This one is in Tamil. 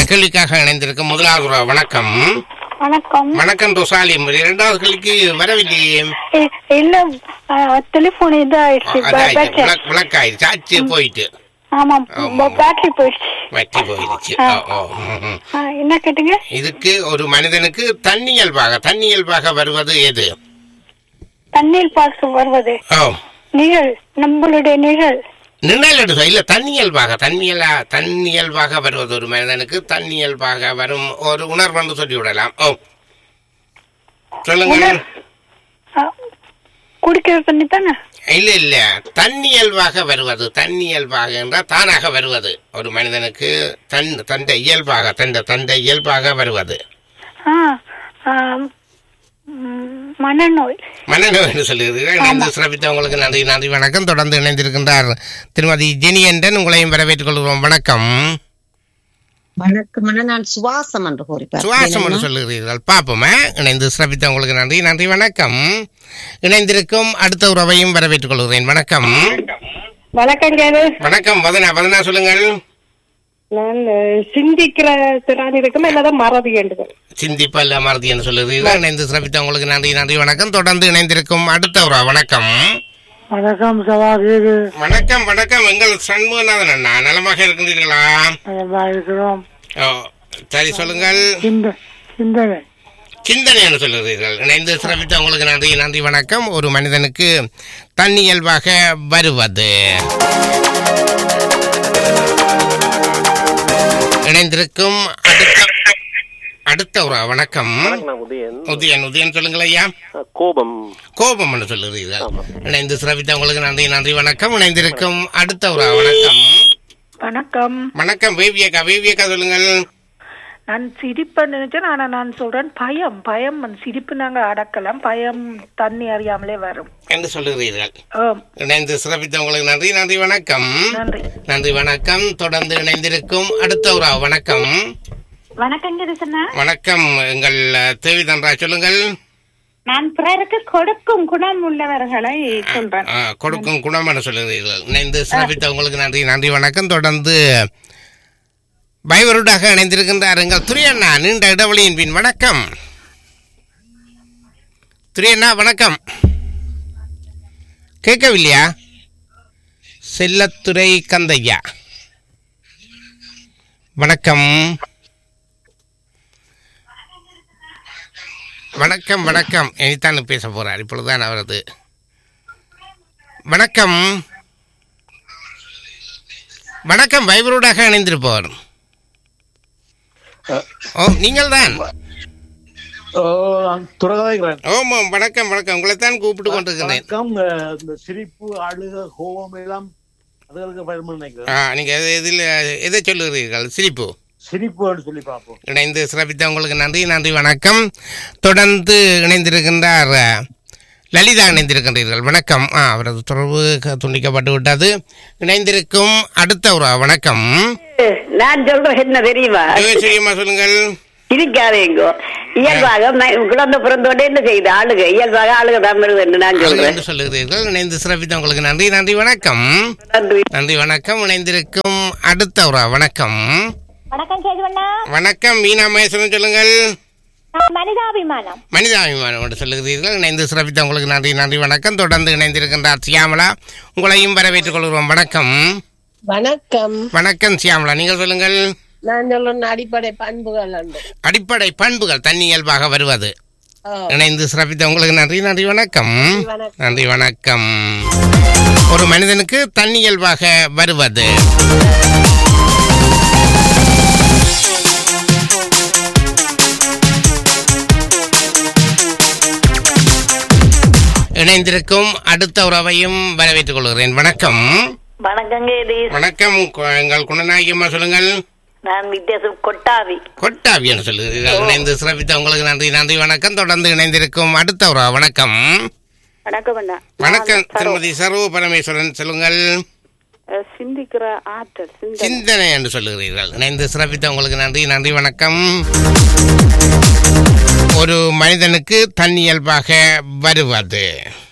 கேள்விக்காக இணைந்திருக்கும் முதலாவது உறவு வணக்கம் வணக்கம் வணக்கம் ரொசாலி இரண்டாவது கேள்விக்கு வரவில்லையே இ- இல்ல டெலிபோன் இதாயிடுச்சு அதாயிடுச்சு. பேட்டரி விளக்கு- விளக்காயிடுச்சு ஆச்சு போயிட்டு ஆமா ஆமா. பேட்டரி போயிடுச்சு வட்டி போயிடுச்சு ஆ. ஓ, ஓ, ம், ம். ஆ, என்ன கேட்டீங்க இதுக்கு ஒரு மனிதனுக்கு தன்னியல்பாக தன்னியல்பாக வருவது எது தண்ணீர் பார்க்க வருவது ஓ நிழல் நம்மளுடைய நிழல் நிழல் எடுக்க இல்ல தன்னியல்பாக தன்னியலா தன்னியல்பாக வருவது ஒரு மனிதனுக்கு தன்னியல்பாக வரும் ஒரு உணர்வு என்று சொல்லிவிடலாம் ஓ சொல்லுங்க உணர்- ஆ, குடிக்கிற தண்ணி தானே இல்ல இல்ல தன்னியல்பாக வருவது தன்னியல்பாக என்றால் தானாக வருவது ஒரு மனிதனுக்கு தன் தந்த இயல்பாக தந்த தந்த இயல்பாக வருவது ஆ, ஆ, ம், மனநோய் மனநோய் என்று சொல்லுகிறீர்கள் இணைந்து சிறப்பித்தவங்களுக்கு நன்றி நன்றி வணக்கம் தொடர்ந்து இணைந்திருக்கின்றார் திருமதி ஜெனி என்றன் உங்களையும் வரவேற்றுக் கொள்கிறோம் வணக்கம் வணக்கம் அண்ணா. நான் சுவாசம் என்று கூறிப்பார் சுவாசம் என்று சொல்லுகிறீர்கள் பார்ப்போமே இணைந்து சிறப்பித்தவங்களுக்கு நன்றி நன்றி வணக்கம் இணைந்திருக்கும் அடுத்த உறவையும் வரவேற்றுக் கொள்கிறேன் வணக்கம் வணக்கங்க வணக்கம் வதனா வதனா சொல்லுங்கள் நான் அஹ், சிந்திக்கிற திறன் இருக்கும் என்னதான் மறதி வேண்டுதல் சிந்திப்பல்ல மறதி என்று சொல்லுகிறீர்கள் இணைந்து சிறப்பித்தவங்களுக்கு நன்றி நன்றி வணக்கம் தொடர்ந்து இணைந்திருக்கும் அடுத்த உறவு வணக்கம் வணக்கம் சவாதேவி வணக்கம் வணக்கம் எங்கள் சண்முகநாதன் அண்ணா நலமாக இருக்கின்றீர்களா நல்லா இருக்கிறோம் ஓ, சரி சொல்லுங்கள் சிந்த சிந்தனை சிந்தனை என்று சொல்லுகிறீர்கள் இணைந்து சிறப்பித்த உங்களுக்கு நன்றி நன்றி வணக்கம் ஒரு மனிதனுக்கு தன்னியல்பாக வருவது இணைந்திருக்கும் அடுத்த அடுத்த ஒரு வணக்கம் நான் உதயன் உதயன் உதயன் சொல்லுங்கள் ஐயா கோபம் கோபம் என்று சொல்லுகிறீர்கள் இணைந்து சிறப்பித்த உங்களுக்கு நன்றி நன்றி வணக்கம் இணைந்திருக்கும் அடுத்த ஒரு வணக்கம் வணக்கம் வணக்கம் வேவியக்கா வேவியக்கா சொல்லுங்கள் நான் சிரிப்பேன்னு நினைச்சேன் ஆனா நான் சொல்றேன் பயம் பயம் அந்த சிரிப்பு நாங்க அடக்கலாம் பயம் தண்ணி அறியாமலே வரும் என்று சொல்லுகிறீர்கள் ஆம், இணைந்து சிறப்பித்த உங்களுக்கு நன்றி நன்றி வணக்கம் நன்றி நன்றி வணக்கம் தொடர்ந்து இணைந்திருக்கும் அடுத்த ஒரு வணக்கம் வணக்கங்க ரிசனா வணக்கம் எங்கள் தேவி தன்றா சொல்லுங்கள் நான் பிறருக்கு கொடுக்கும் குணம் உள்ளவர்களை சொல்றேன் ஆ, கொடுக்கும் குணம் என சொல்லுகிறீர்கள் இணைந்து சிறப்பித்த உங்களுக்கு நன்றி நன்றி வணக்கம் தொடர்ந்து பயவருடாக இணைந்திருக்கின்றார் எங்கள் துரியண்ணா நீண்ட இடைவெளியின் பின் வணக்கம் துரியண்ணா வணக்கம் கேட்கவில்லையா செல்லத்துறை கந்தையா வணக்கம் வணக்கம் வணக்கம் இனித்தான் பேச போறார் இப்பொழுதுதான் அவரது வணக்கம் வணக்கம் வைபரோடாக இணைந்திருப்பவர் ஓ நீங்கள் தான் துறகாய்கிறேன் ஓமாம் வணக்கம் வணக்கம் உங்களைத்தான் கூப்பிட்டு கொண்டிருக்கிறேன் வணக்கம் அஹ், இந்த சிரிப்பு அழுக கோபம் எல்லாம் அதுகளுக்கு பயன்படும் நினைக்கிறேன் ஆ நீங்க எது- எதில் எதை சொல்லுகிறீர்கள் சிரிப்பு சிரிப்புன்னு சொல்லி பார்ப்போம் இணைந்து சிறப்பித்த உங்களுக்கு நன்றி நன்றி வணக்கம் தொடர்ந்து இணைந்திருக்கின்றார் லலிதா இணைந்திருக்கின்றீர்கள் வணக்கம் ஆ அவரது தொடர்பு க- துண்டிக்கப்பட்டு விட்டது இணைந்திருக்கும் அடுத்த ஒரு வணக்கம் நான் சொல்றேன் என்ன தெரியுமா சிவசிரியம்மா சொல்லுங்கள் சிரிக்காதேங்கோ இயல்பாக ம- குழந்தை பிறந்தோடனே என்ன செய்யுது ஆளுக இயல்பாக ஆளுக தான் வருது என்று நான் அழகு சொல்றேன் என்று சொல்லுகிறீர்கள் இணைந்து சிறப்பித்த உங்களுக்கு நன்றி நன்றி வணக்கம் நன்றி நன்றி வணக்கம் இணைந்திருக்கும் அடுத்த ஒரு வணக்கம் வணக்கம் கேதுவண்ணா வணக்கம் மீனா மகேஸ்வரன் சொல்லுங்கள் நான் மனிதாபிமானம் மனிதாபிமானம் என்று சொல்லுகிறீர்கள் இணைந்து சிறப்பித்த உங்களுக்கு நன்றி நன்றி வணக்கம் தொடர்ந்து இணைந்திருக்கின்றார் சியாமலா உங்களையும் வரவேற்றுக் கொள்கிறோம் வணக்கம் வணக்கம் வணக்கம் சியாமலா நீங்கள் சொல்லுங்கள் நான் சொல்ற அடிப்படை பண்புகள் உண்டு அடிப்படை பண்புகள் தன்னியல்பாக வருவது ஆ, இணைந்து சிறப்பித்த உங்களுக்கு நன்றி நன்றி வணக்கம் வணக்கம். நன்றி வணக்கம் ஒரு மனிதனுக்கு தன்னியல்பாக வருவது இணைந்திருக்கும் அடுத்த உறவையும் வரவேற்றுக் கொள்கிறேன் வணக்கம் வணக்கங்க இது வணக்கம் கு- எங்கள் குணநாயகம்மா சொல்லுங்கள் நான் வித்தியாசம் கொட்டாவி கொட்டாவியன்னு சொல்லுகிறீர்கள் இணைந்து சிறப்பித்த உங்களுக்கு நன்றி நன்றி வணக்கம் தொடர்ந்து இணைந்திருக்கும் அடுத்த உறவு வணக்கம் வணக்கம் அண்ணா வணக்கம் திருமதி சர்வ பரமேஸ்வரன் சொல்லுங்கள் சிந்திக்கிற ஆற்றல் சிந்தனை என்று சொல்லுகிறீர்கள் இணைந்து சிறப்பித்த உங்களுக்கு நன்றி நன்றி வணக்கம் ஒரு மனிதனுக்கு தன்னியல்பாக வருவது